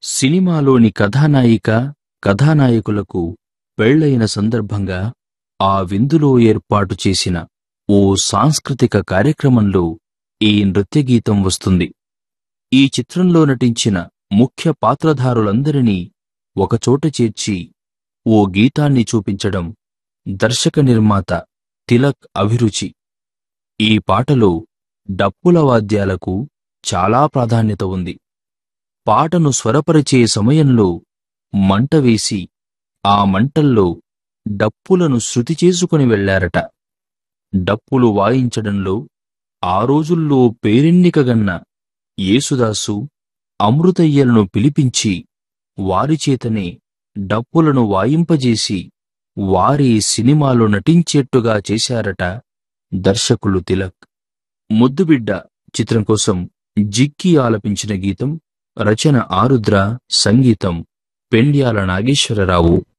సినిమాలోని కథానాయిక కథానాయకులకు పెళ్లైన సందర్భంగా ఆ విందులో ఏర్పాటు చేసిన ఓ సాంస్కృతిక కార్యక్రమంలో ఈ నృత్యగీతం వస్తుంది ఈ చిత్రంలో నటించిన ముఖ్య పాత్రధారులందరినీ ఒకచోట చేర్చి ఓ గీతాన్ని చూపించడం దర్శక నిర్మాత తిలక్ అభిరుచి ఈ పాటలో డప్పుల వాద్యాలకు చాలా ప్రాధాన్యత ఉంది పాటను స్వరపరిచే సమయంలో మంట వేసి ఆ మంటల్లో డప్పులను శృతి చేసుకుని వెళ్లారట డప్పులు వాయించడంలో ఆ రోజుల్లో పేరెన్నికగన్న యేసుదాసు అమృతయ్యలను పిలిపించి వారిచేతనే డప్పులను వాయింపజేసి వారి సినిమాలో నటించేట్టుగా చేశారట దర్శకులు తిలక్ ముద్దుబిడ్డ చిత్రం కోసం జిక్కి ఆలపించిన గీతం రచన ఆరుద్ర సంగీతం పెండ్యాల నాగేశ్వరరావు